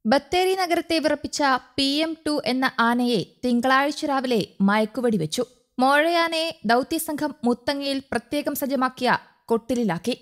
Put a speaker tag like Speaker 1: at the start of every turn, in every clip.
Speaker 1: ബത്തേരി നഗരത്തെ വിറപ്പിച്ച P M to എന്ന ആനയെ തിങ്കളാഴ്ച രാവിലെ മയക്കുവെടി വെച്ചു മോഴയാനയെ ദൌത്യസംഘം മുത്തങ്ങയിൽ പ്രത്യേകം സജ്ജമാക്കിയ കൊട്ടിലിലാക്കി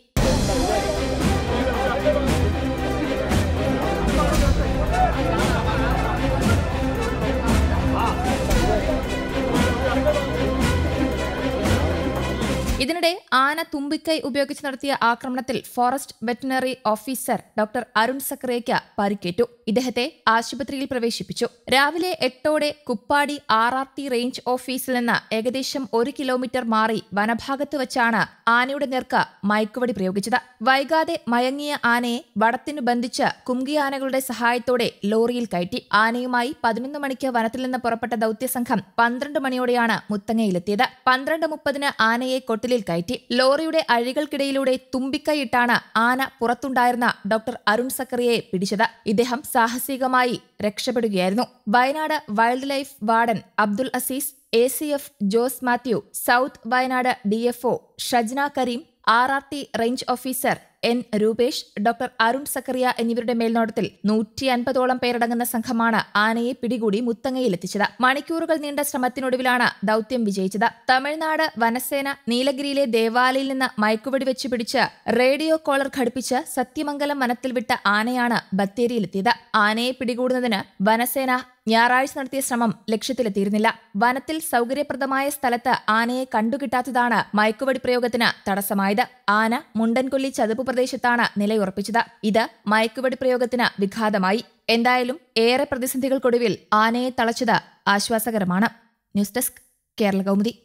Speaker 1: ഇതിനിടെ ആന തുമ്പിക്കൈ ഉപയോഗിച്ച് നടത്തിയ ആക്രമണത്തിൽ forest veterinary officer doctor Arun സക്രയ്ക്ക് പരിക്കേറ്റു ഇദ്ദേഹത്തെ ആശുപത്രിയിൽ പ്രവേശിപ്പിച്ചു രാവിലെ എട്ടോടെ Kuppadi R R T range ഓഫീസിൽ നിന്ന് ഏകദേശം ഒരു കിലോമീറ്റർ മാറി വനഭാഗത്ത് വെച്ചാണ് ആനയുടെ നേർക്ക് മയക്കുവടി പ്രയോഗിച്ചത് വൈകാതെ മയങ്ങിയ ആനയെ വടത്തിനു ബന്ധിച്ച് കുംകി ആനകളുടെ സഹായത്തോടെ ലോറിയിൽ കയറ്റി ആനയുമായി പതിനൊന്ന് മണിക്ക് വനത്തിൽ നിന്ന് പുറപ്പെട്ട ദൌത്യസംഘം പന്ത്രണ്ട് മണിയോടെയാണ് മുത്തങ്ങയിലെത്തിയത് പന്ത്രണ്ട് മുപ്പതിന് ആനയെ കൊട്ടിലിൽ കയറ്റി ലോറിയുടെ അഴികൾക്കിടയിലൂടെ തുമ്പിക്കൈയിട്ടാണ് ആന പുറത്തുണ്ടായിരുന്ന ഡോക്ടർ അരുൺ സക്കറിയെ പിടിച്ചത് ഇദ്ദേഹം സാഹസികമായി രക്ഷപ്പെടുകയായിരുന്നു Wayanad wildlife warden Abdul Azeez A C F Jose Mathew south Wayanad DFO Shajna Kareem R R T range officer N Rupesh doctor Arun Zachariah എന്നിവരുടെ മേൽനോട്ടത്തിൽ നൂറ്റി അൻപതോളം പേരടങ്ങുന്ന സംഘമാണ് ആനയെ പിടികൂടി മുത്തങ്ങയിലെത്തിച്ചത് മണിക്കൂറുകൾ നീണ്ട ശ്രമത്തിനൊടുവിലാണ് ദൌത്യം വിജയിച്ചത് തമിഴ്നാട് വനസേന നീലഗിരിയിലെ ദേവാലയിൽ നിന്ന് മയക്കുവെടി വെച്ച് പിടിച്ച് റേഡിയോ കോളർ ഘടിപ്പിച്ച് സത്യമംഗലം വനത്തിൽ വിട്ട ആനയാണ് ബത്തേരിയിലെത്തിയത് ആനയെ പിടികൂടുന്നതിന് വനസേന ഞായറാഴ്ച നടത്തിയ ശ്രമം ലക്ഷ്യത്തിലെത്തിയിരുന്നില്ല വനത്തിൽ സൗകര്യപ്രദമായ സ്ഥലത്ത് ആനയെ കണ്ടുകിട്ടാത്തതാണ് മയക്കുവെടി പ്രയോഗത്തിന് തടസ്സമായത് ആന മുണ്ടൻകൊല്ലി ചതുപ്പ് പ്രദേശത്താണ് നിലയുറപ്പിച്ചത് ഇത് മയക്കുവെടി പ്രയോഗത്തിന് വിഘാതമായി എന്തായാലും ഏറെ പ്രതിസന്ധികൾക്കൊടുവിൽ ആനയെ തളച്ചത് ആശ്വാസകരമാണ് ന്യൂസ് ഡെസ്ക് കേരള കൗമുദി